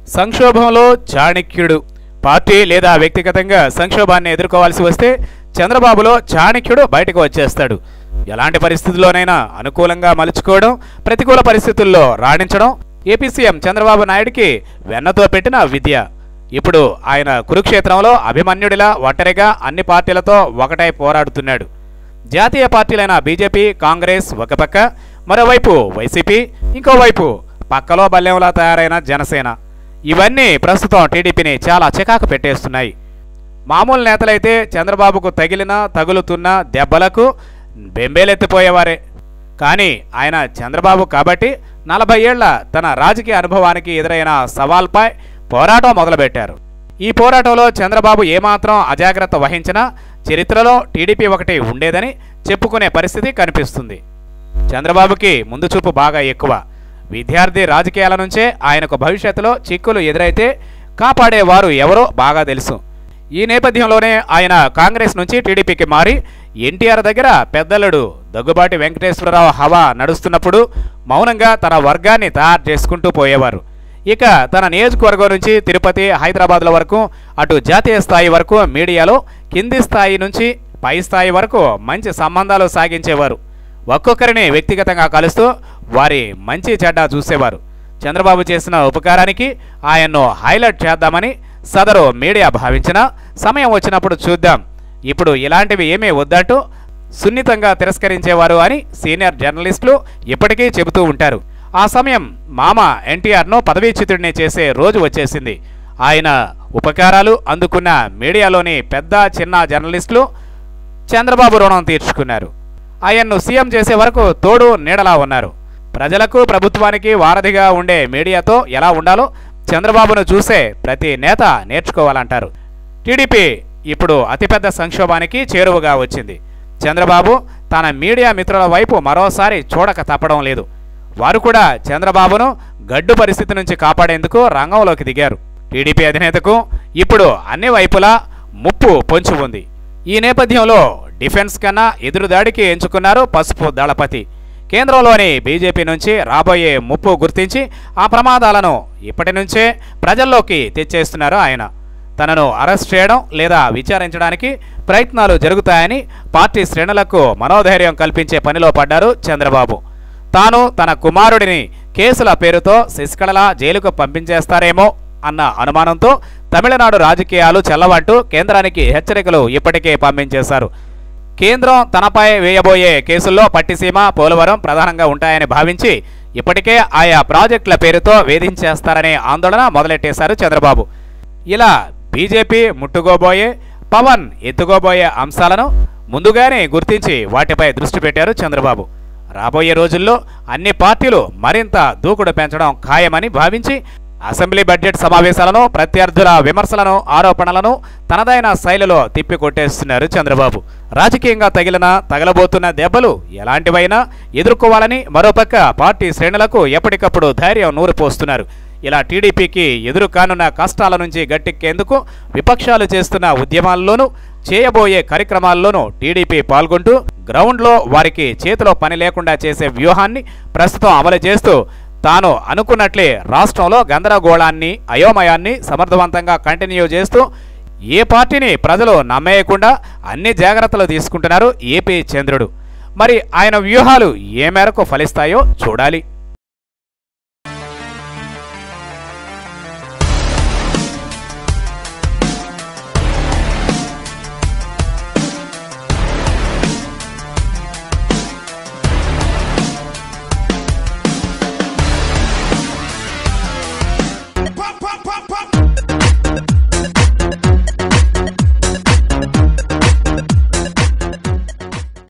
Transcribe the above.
సంక్షోభంలో చాణక్యుడు పార్టీ లేదా వ్యక్తిగతంగా సంక్షోభాన్ని ఎదుర్కోవాల్సి వస్తే చంద్రబాబులో చాణక్యుడు బయటకు వచ్చేస్తాడు ఎలాంటి పరిస్థితుల్లోనైనా అనుకూలంగా మలుచుకోవడం ప్రతికూల పరిస్థితుల్లో రాణించడం ఏపీ సీఎం చంద్రబాబు నాయుడికి వెన్నతో పెట్టిన విద్య ఇప్పుడు ఆయన కురుక్షేత్రంలో అభిమన్యుడిలా ఒంటరిగా అన్ని పార్టీలతో ఒకటై పోరాడుతున్నాడు జాతీయ పార్టీలైన బీజేపీ కాంగ్రెస్ ఒక పక్క మరోవైపు వైసీపీ ఇంకోవైపు పక్కలో బల్లెంలా తయారైన జనసేన ఇవన్నీ ప్రస్తుతం టీడీపీని చాలా చికాకు పెట్టేస్తున్నాయి మామూలు నేతలైతే చంద్రబాబుకు తగిలిన తగులుతున్న దెబ్బలకు బెంబేలెత్తిపోయేవారే కానీ ఆయన చంద్రబాబు కాబట్టి నలభై ఏళ్ల తన రాజకీయ అనుభవానికి ఎదురైన సవాల్పై పోరాటం మొదలుపెట్టారు ఈ పోరాటంలో చంద్రబాబు ఏమాత్రం అజాగ్రత్త వహించినా చరిత్రలో టీడీపీ ఒకటి ఉండేదని చెప్పుకునే పరిస్థితి కనిపిస్తుంది చంద్రబాబుకి ముందు చూపు బాగా ఎక్కువ విద్యార్థి రాజకీయాల నుంచే ఆయనకు భవిష్యత్తులో చిక్కులు ఎదురైతే కాపాడేవారు ఎవరో బాగా తెలుసు ఈ నేపథ్యంలోనే ఆయన కాంగ్రెస్ నుంచి టీడీపీకి మారి ఎన్టీఆర్ దగ్గర పెద్దలుడు దగ్గుబాటి వెంకటేశ్వరరావు హవా నడుస్తున్నప్పుడు మౌనంగా తన వర్గాన్ని తయారు చేసుకుంటూ పోయేవారు ఇక తన నియోజకవర్గం నుంచి తిరుపతి హైదరాబాద్ల వరకు అటు జాతీయ స్థాయి వరకు మీడియాలో కింది స్థాయి నుంచి పై స్థాయి వరకు మంచి సంబంధాలు సాగించేవారు ఒక్కొక్కరిని వ్యక్తిగతంగా కలుస్తూ వారి మంచి చెడ్డ చూసేవారు చంద్రబాబు చేసిన ఉపకారానికి ఆయన్ను హైలైట్ చేద్దామని సదరు మీడియా భావించిన సమయం వచ్చినప్పుడు చూద్దాం ఇప్పుడు ఇలాంటివి ఏమీ వద్దంటూ సున్నితంగా తిరస్కరించేవారు అని సీనియర్ జర్నలిస్టులు ఇప్పటికీ చెబుతూ ఉంటారు ఆ సమయం మామ ఎన్టీఆర్ను పదవీచ్యుతుడిని చేసే రోజు వచ్చేసింది ఆయన ఉపకారాలు అందుకున్న మీడియాలోని పెద్ద చిన్న జర్నలిస్టులు చంద్రబాబు రుణం తీర్చుకున్నారు ఆయన్ను సీఎం చేసే వరకు తోడు నీడలా ఉన్నారు ప్రజలకు ప్రభుత్వానికి వారధిగా ఉండే మీడియాతో ఎలా ఉండాలో చంద్రబాబును చూసే ప్రతి నేత నేర్చుకోవాలంటారు టీడీపీ ఇప్పుడు అతిపెద్ద సంక్షోభానికి చేరువగా వచ్చింది చంద్రబాబు తన మీడియా మిత్రుల వైపు మరోసారి చూడక తప్పడం లేదు వారు కూడా చంద్రబాబును గడ్డు పరిస్థితి నుంచి కాపాడేందుకు రంగంలోకి దిగారు టీడీపీ అధినేతకు ఇప్పుడు అన్ని వైపులా ముప్పు పొంచి ఉంది ఈ నేపథ్యంలో డిఫెన్స్ కన్నా ఎదురుదాడికి ఎంచుకున్నారు పసుపు దళపతి కేంద్రంలోని బీజేపీ నుంచి రాబోయే ముప్పు గుర్తించి ఆ ప్రమాదాలను ఇప్పటి నుంచే ప్రజల్లోకి తెచ్చేస్తున్నారు ఆయన తనను అరెస్ట్ చేయడం లేదా విచారించడానికి ప్రయత్నాలు జరుగుతాయని పార్టీ శ్రేణులకు మనోధైర్యం కల్పించే పనిలో పడ్డారు చంద్రబాబు తాను తన కుమారుడిని కేసుల పేరుతో శశికళలా జైలుకు పంపించేస్తారేమో అన్న అనుమానంతో తమిళనాడు రాజకీయాలు చెల్లవంటూ కేంద్రానికి హెచ్చరికలు ఇప్పటికే పంపించేశారు కేంద్రం తనపై వేయబోయే కేసుల్లో పట్టిసీమ పోలవరం ప్రధానంగా ఉంటాయని భావించి ఇప్పటికే ఆయా ప్రాజెక్టుల పేరుతో వేధించేస్తారనే ఆందోళన మొదలెట్టేశారు చంద్రబాబు ఇలా బీజేపీ ముట్టుకోబోయే పవన్ ఎత్తుకోబోయే అంశాలను ముందుగానే గుర్తించి వాటిపై దృష్టి పెట్టారు చంద్రబాబు రాబోయే రోజుల్లో అన్ని పార్టీలు మరింత దూకుడు పెంచడం ఖాయమని భావించి అసెంబ్లీ బడ్జెట్ సమావేశాలను ప్రత్యర్థుల విమర్శలను ఆరోపణలను తనదైన శైలిలో తిప్పికొట్టేస్తున్నారు చంద్రబాబు రాజకీయంగా తగిలిన తగలబోతున్న దెబ్బలు ఎలాంటివైనా ఎదుర్కోవాలని మరోపక్క పార్టీ శ్రేణులకు ఎప్పటికప్పుడు ధైర్యం నూరిపోస్తున్నారు ఇలా టీడీపీకి ఎదురు కానున్న కష్టాల నుంచి గట్టెక్కేందుకు విపక్షాలు చేస్తున్న ఉద్యమాల్లోనూ చేయబోయే కార్యక్రమాల్లోనూ టీడీపీ పాల్గొంటూ గ్రౌండ్లో వారికి చేతిలో పని లేకుండా చేసే వ్యూహాన్ని ప్రస్తుతం అమలు చేస్తూ తాను అనుకున్నట్లే రాష్ట్రంలో గందరగోళాన్ని అయోమయాన్ని సమర్థవంతంగా కంటిన్యూ చేస్తూ ఏ పార్టీని ప్రజలు నమ్మేయకుండా అన్ని జాగ్రత్తలు తీసుకుంటున్నారు ఏపీ చంద్రుడు మరి ఆయన వ్యూహాలు ఏ మేరకు ఫలిస్తాయో చూడాలి